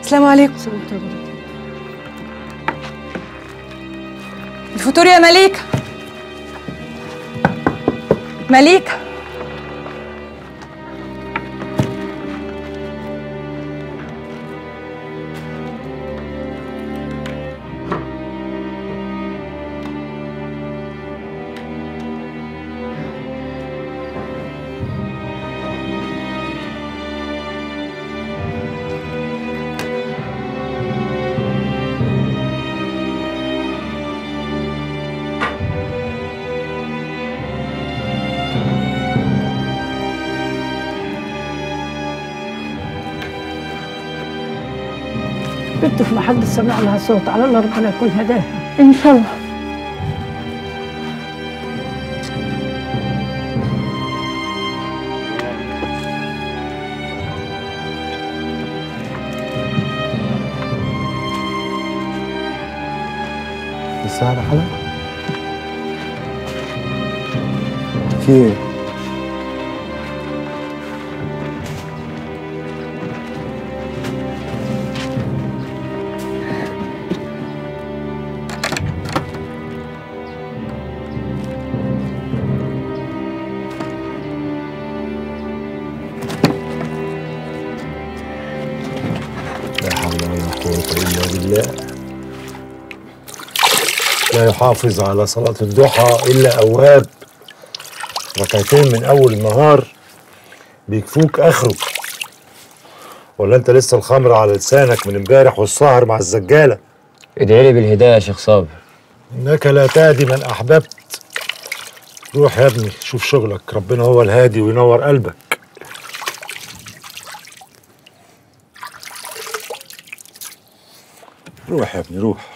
السلام عليكم الفطور يا مليكة مليكة بنت في محل سمع لها صوت على الله ربنا يكون هداها ان شاء الله لسه على حلقة في ايه؟ لا حول ولا قوة إلا بالله لا يحافظ على صلاة الضحى إلا أواب ركعتين من أول النهار بيكفوك آخره ولا أنت لسه الخمر على لسانك من امبارح والسهر مع الزجالة ادعي لي بالهدايه يا شيخ صابر إنك لا تهدي من أحببت روح يا ابني شوف شغلك ربنا هو الهادي وينور قلبك روح يا ابني روح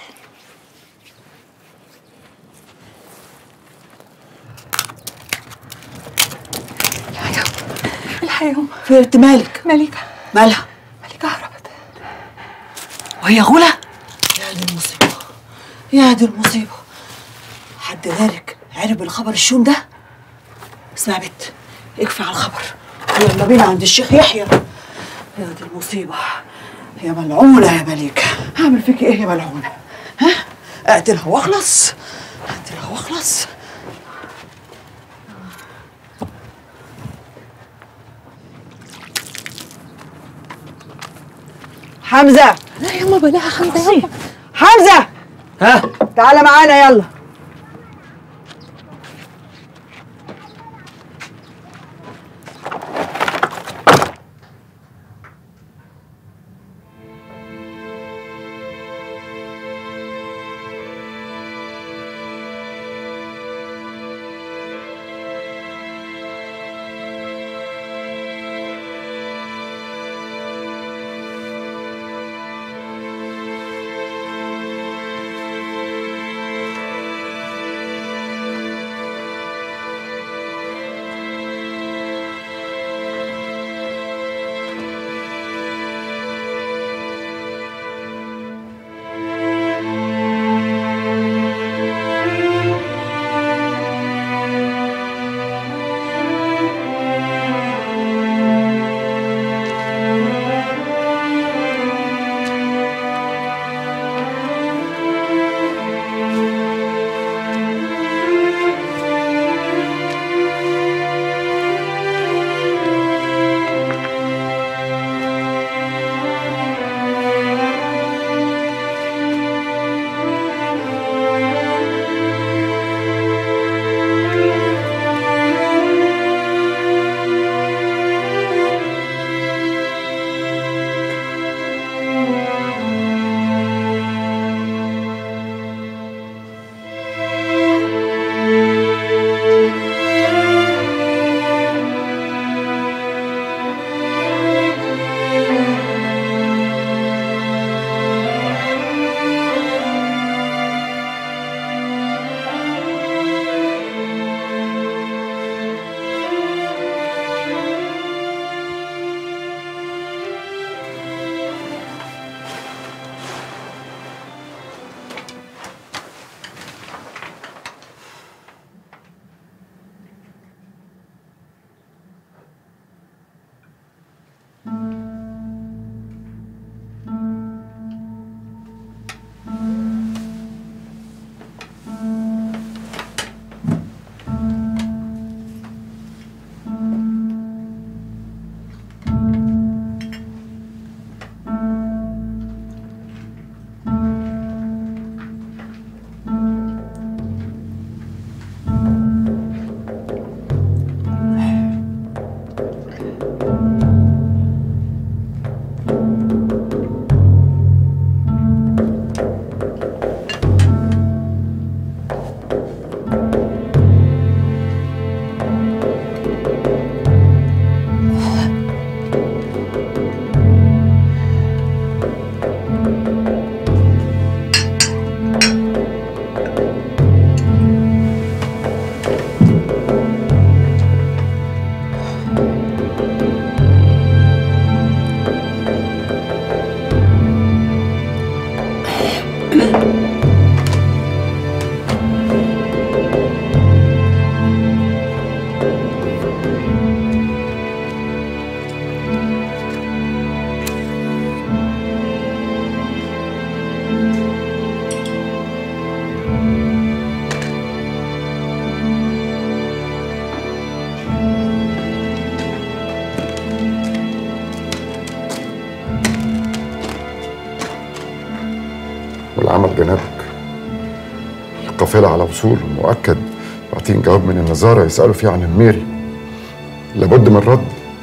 الحياة فرت مالك مليكة مالها مليكة هربت وهي غولة يا دي المصيبة يا دي المصيبة حد غيرك عرف الخبر الشوم ده اسمع بنت اكفي على الخبر يلا بينا عند الشيخ يحيى يا دي المصيبة يا ملعونة يا مليكة هعمل فيك ايه يا ملعونة ها اقتلها واخلص اقتلها واخلص حمزة لا يما بلاها حمزة يما حمزة ها تعالى معانا يلا العمل جنابك القافلة على وصول مؤكد بعطين جواب من النظارة يسألوا فيه عن الميري لابد من رد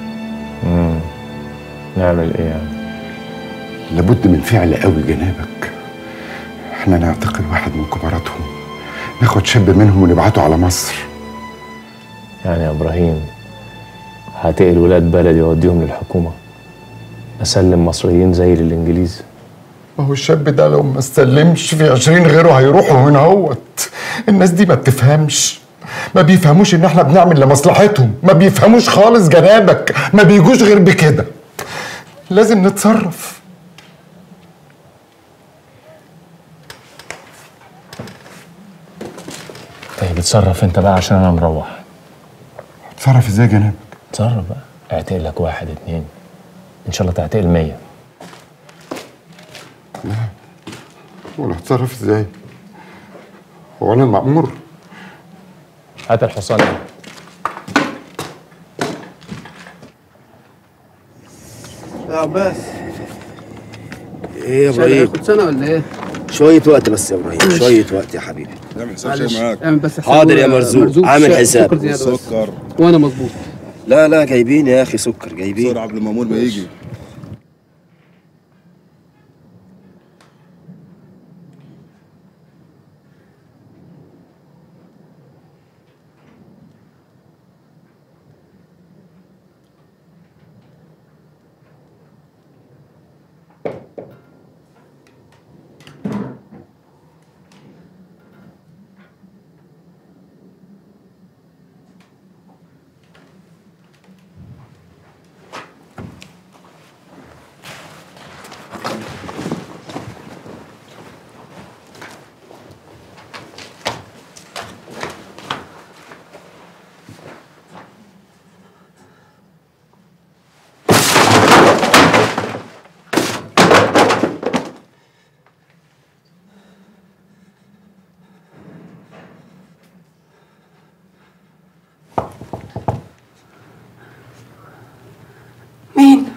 نعمل ايه يعني لابد من فعل قوي جنابك احنا نعتقل واحد من كباراتهم ناخد شاب منهم ونبعته على مصر يعني يا ابراهيم هتقل ولاد بلدي واوديهم للحكومه اسلم مصريين زي للانجليز ما هو الشاب ده لو ما استلمش في عشرين غيره هيروحوا هنا هوت الناس دي ما بتفهمش ما بيفهموش ان احنا بنعمل لمصلحتهم ما بيفهموش خالص جنابك ما بيجوش غير بكده لازم نتصرف طيب اتصرف انت بقى عشان انا مروح اتصرف ازاي جنابك اتصرف بقى اعتقل لك واحد اتنين ان شاء الله تعتقل مية ولا هتصرف ازاي هو انا المأمور هات الحصان ده. يا عباس ايه يا مش ابراهيم هياخد سنه ولا ايه؟ شويه وقت بس يا ابراهيم شويه وقت يا حبيبي معلش اعمل بس حساب حاضر يا مرزوق عامل شوية حساب سكر زياده بس وانا مظبوط لا لا جايبين يا اخي سكر جايبين بسرعه قبل ما المأمور ما يجي مين؟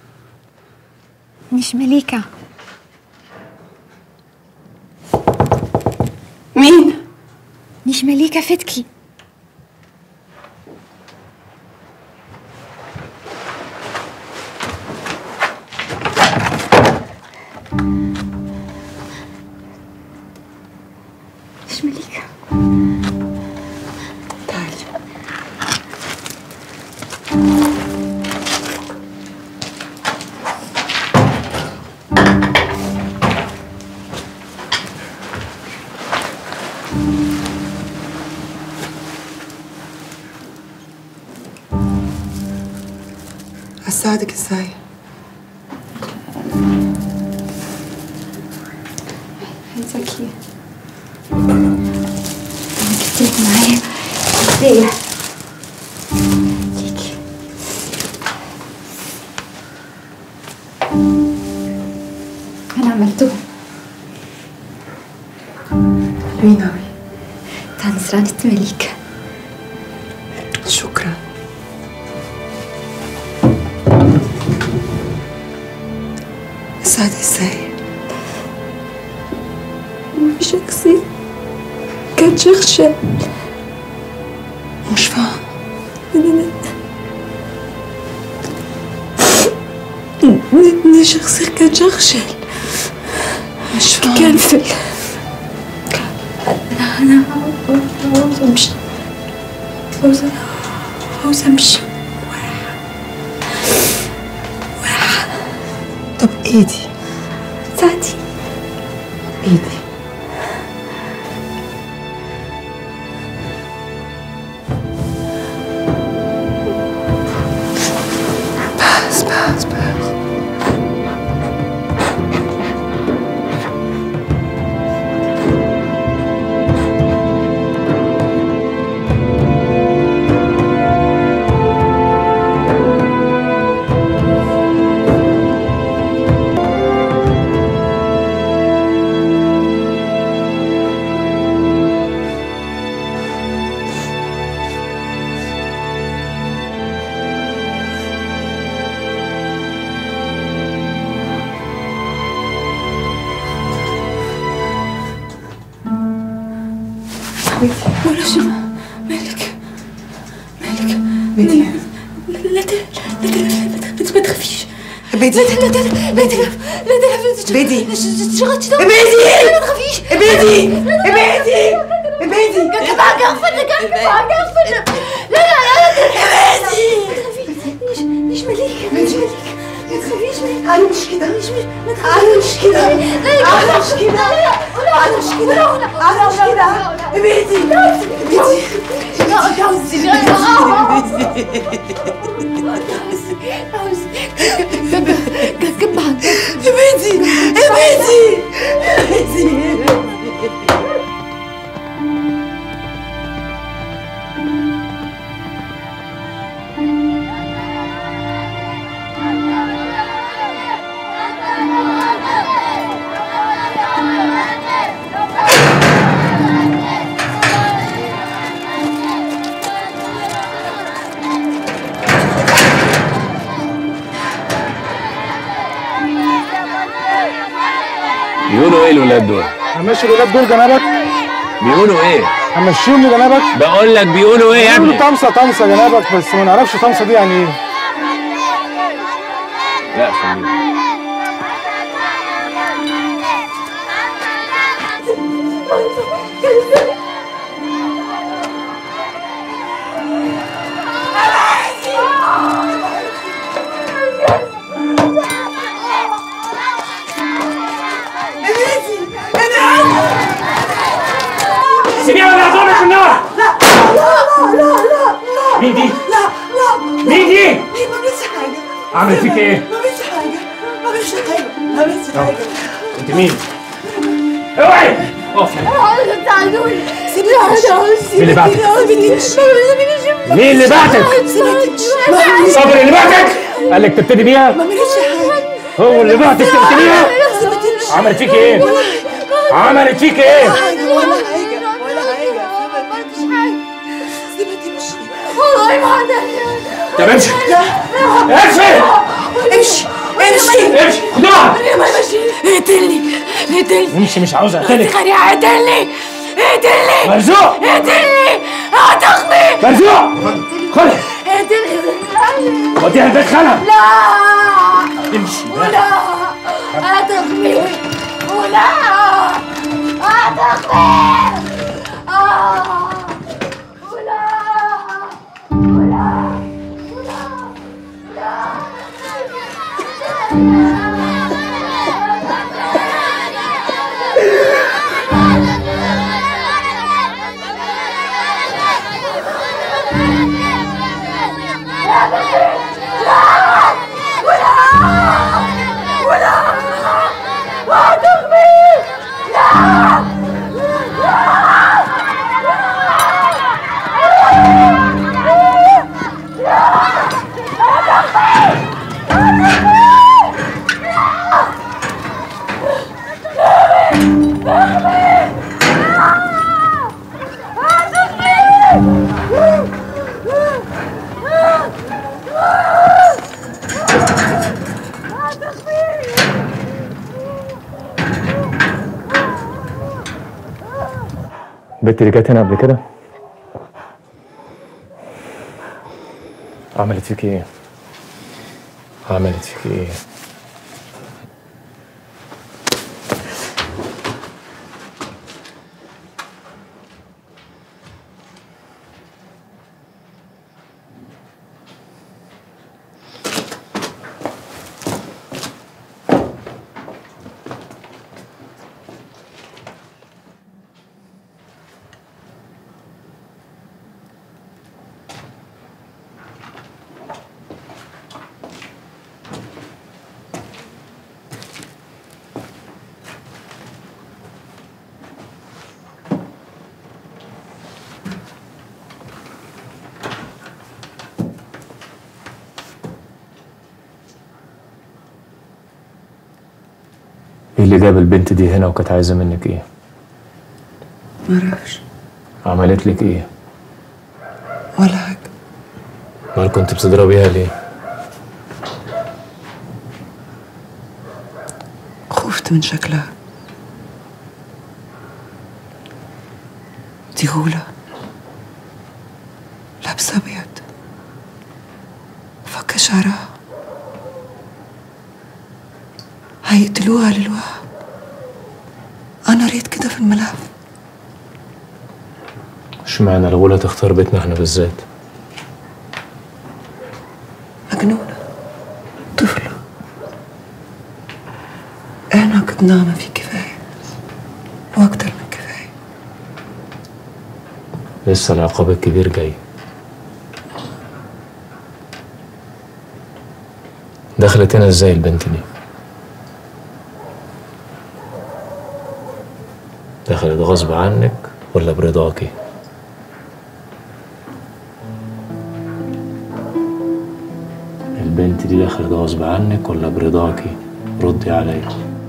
مش مليكة مين؟ مش مليكة فتكي مش مليكة تعالي أساعدك إزاي؟ عايزاكي انك تيجي معايا هدية ليكي أنا عملتهم حلوين أوي بتاع نصرانة مليكة شكرا أساعدك إزاي؟ مش أكسي كانت شخشة مش فاهم دي شخصية كان شخشل مش فاهم كان في أنا أنا عاوزة أمشي عاوزة عاوزة أمشي طب إيدي ساعتي إيدي بس بس بس ولا شو مالك مالك بيتي لا ت- لا ت- ما ت- ما تخافيش بيتي لا ت- لا ت- لا تخاف لا تخاف بيتي. شغلتي بيتي. ما تخافيش بيتي بيتي بيتي كفاك اغفر لك كفاك اغفر لك لا لا لا لا بيتي ليش ليش مليك ليش مليك ما تخافيش مليك انا مش كده ليش مش ما انا مش كده انا مش كده انا مش كده انا مش كده بيتي بيتي بيتي بيتي بيتي بيقولوا ايه الولاد دول؟ همشي الولاد دول جنابك بيقولوا ايه؟ همشيهم لجنابك بقول لك بيقولوا ايه يا ابني؟ بيقولوا طمسه طمسه جنابك بس ما نعرفش طمسه دي يعني ايه لا خلينا سيبيها ولا هضربك في النار لا لا لا لا مين دي؟ لا لا مين دي؟ ما عملتش حاجة عملت فيك ايه؟ ما عملتش حاجة ما عملتش حاجة ما عملتش حاجة انت مين؟ اوعي اقف سيبيني مين اللي بعتك؟ مين اللي بعتك؟ صابر اللي بعتك؟ قال لك تبتدي بيها؟ ما عملتش حاجة هو اللي بعتك تبتديها؟ سيبتني عملت فيك ايه؟ عملت فيك ايه؟ حاجة ولا حاجة ولا حاجة سيبتني مشي والله ما عندك طب امشي امشي امشي امشي امشي خدوها ما ماشي اقتلني اقتلني امشي مش عاوز اقتلك خليها اقتلني اقتلني مرزوق اقتلني هتاخدني مرزوق خد اقتلني وديها البيت خالها لا امشي ولا هتاخدني ولا هتاخدني آه. ولا ولا البت اللي جت هنا قبل كده عملت فيك ايه؟ عملت فيك ايه؟ ايه اللي جاب البنت دي هنا وكانت عايزه منك ايه؟ معرفش عملت لك ايه؟ ولا حاجة امال كنت بتضربيها ليه؟ خفت من شكلها دي غولة لابسة أبيض فك شعرها هيقتلوها للوها أنا قريت كده في الملف اشمعنى الغولة تختار بيتنا احنا بالذات مجنونة طفلة احنا قدنانا في كفاية وأكتر من كفاية لسه العقاب الكبير جاي دخلت هنا ازاي البنت دي دخلت غصب عنك ولا برضاكي البنت دي دخلت غصب عنك ولا برضاكي ردي عليا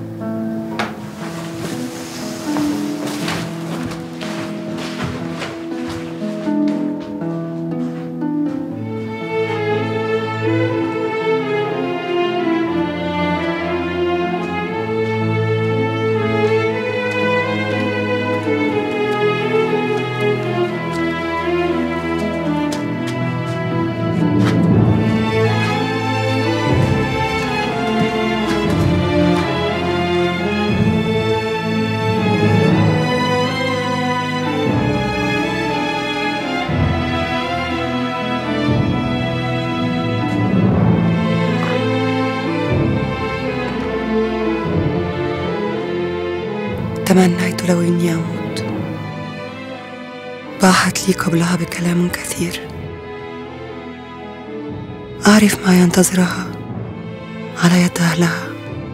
تمنيت لو إني أموت باحت لي قبلها بكلام كثير أعرف ما ينتظرها على يد أهلها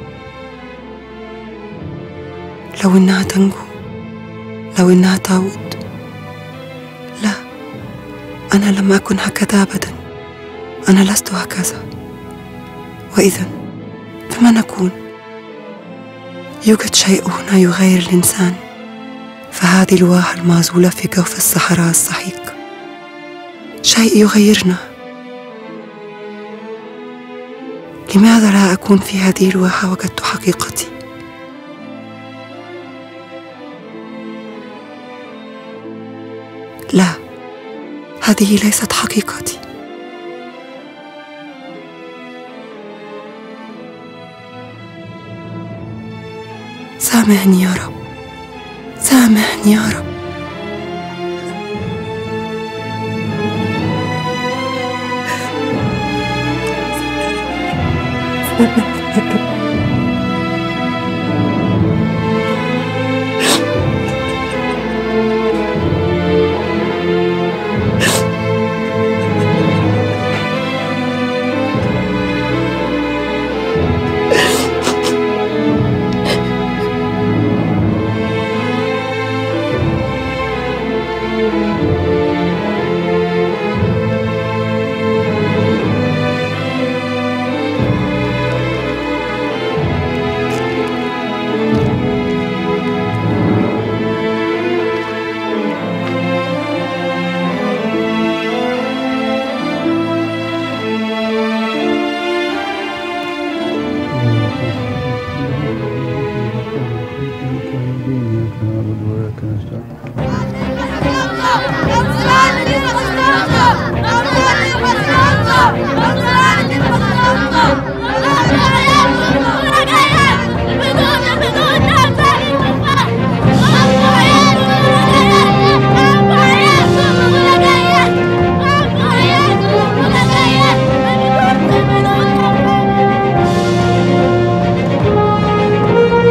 لو إنها تنجو لو إنها تعود لا أنا لم أكن هكذا أبدا أنا لست هكذا وإذا فما نكون يوجد شيء هنا يغير الإنسان فهذه الواحة المعزولة في جوف الصحراء السحيق شيء يغيرنا لماذا لا أكون في هذه الواحة وجدت حقيقتي لا هذه ليست حقيقتي سامحني يا رب سامحني يا رب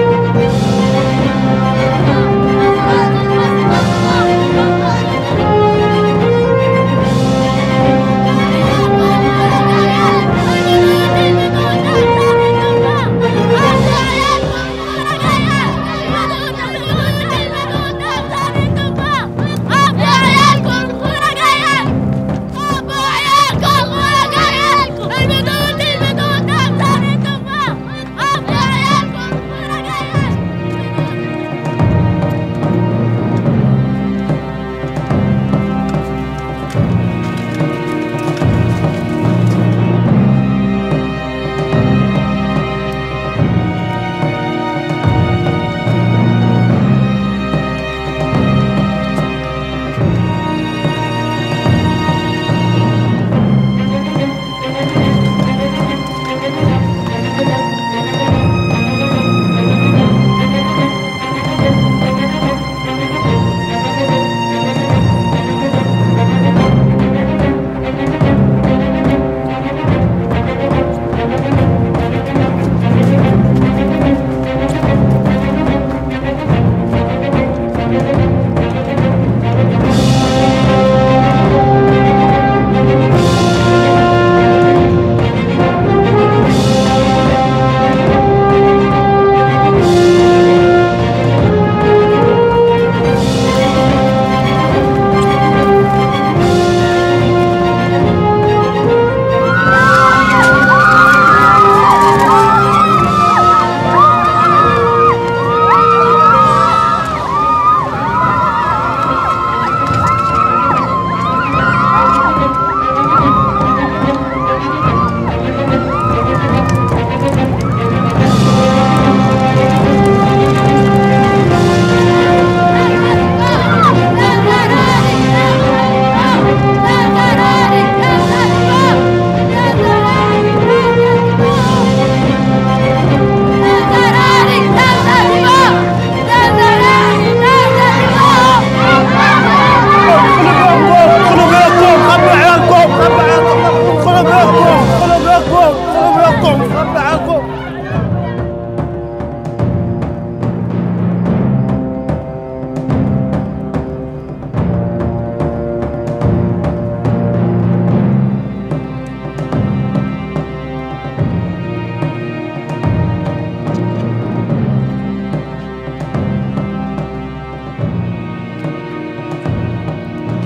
Thank you.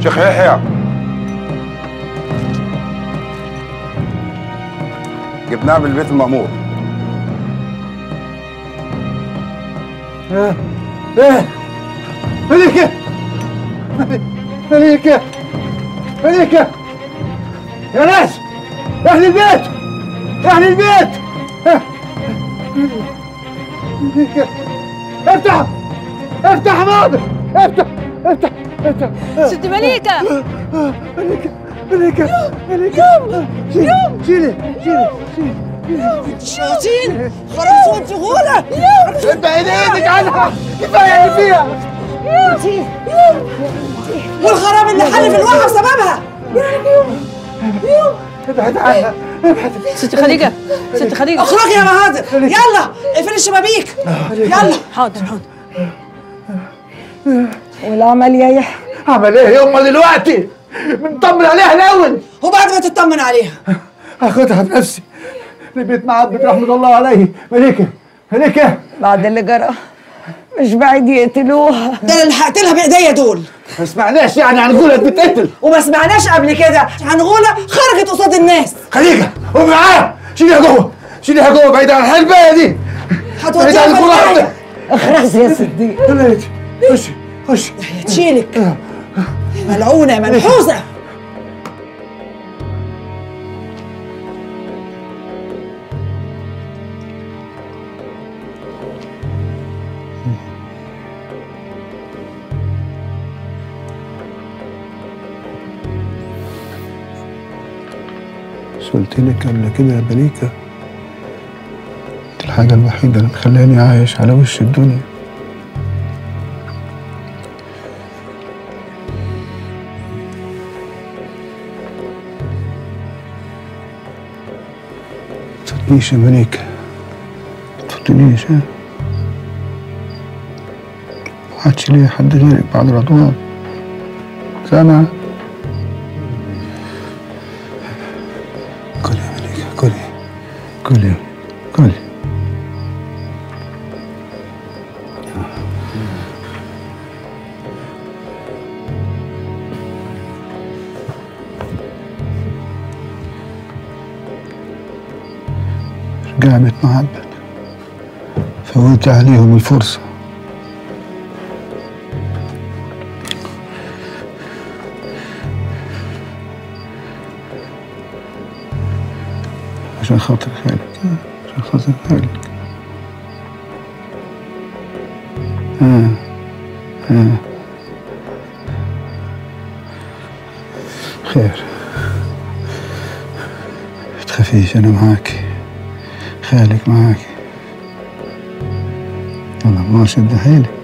شيخ يحيى جبناها من البيت المأمور ايه ايه مليكة مليكة مليكة يا ناس يا اهل البيت يا اهل البيت مليكة افتح افتح يا ماضي افتح افتح افتح ست مليكة مليكة مليكة مليكة شيلي شيلي شيلي شيلي شياطين خلاص وانت غولة ابعد ايدك عنها كفايه اللي فيها والخراب اللي حل في الواقع بسببها ابعد عنها ابعد ست خديجة ست خديجة اخرجي يا مهادر يلا اقفلي الشبابيك يلا حاضر حاضر والعمل يا يحيى عمل ايه يوم دلوقتي بنطمن عليها الاول وبعد ما تطمن عليها هاخدها بنفسي لبيت معبد رحمه الله عليه مليكه مليكه بعد اللي جرى مش بعيد يقتلوها ده انا اللي هقتلها بايديا دول ما سمعناش يعني عن غولة بتتقتل وما سمعناش قبل كده عن غولة خرجت قصاد الناس خديجه قومي معاها شيليها جوه شيليها جوه بعيد عن الحلبة دي بعيد عن هتوديها الغولة اخرس يا صديق خشي خشي تشيلك ملعونة منحوسة بس قلت لك قبل كده يا مليكة انت الحاجة الوحيدة اللي مخلاني عايش على وش الدنيا تفوتنيش يا مليكة تفوتنيش ها محدش ليا حد غيرك بعد رضوان سامع كلي يا مليكة كلي كلي كلي رجع بيت معبد فوت عليهم الفرصة عشان خاطر خالك عشان خاطر خالك آه. آه. خير تخافيش أنا معاكي خالك معاكي والله ما شد حيلك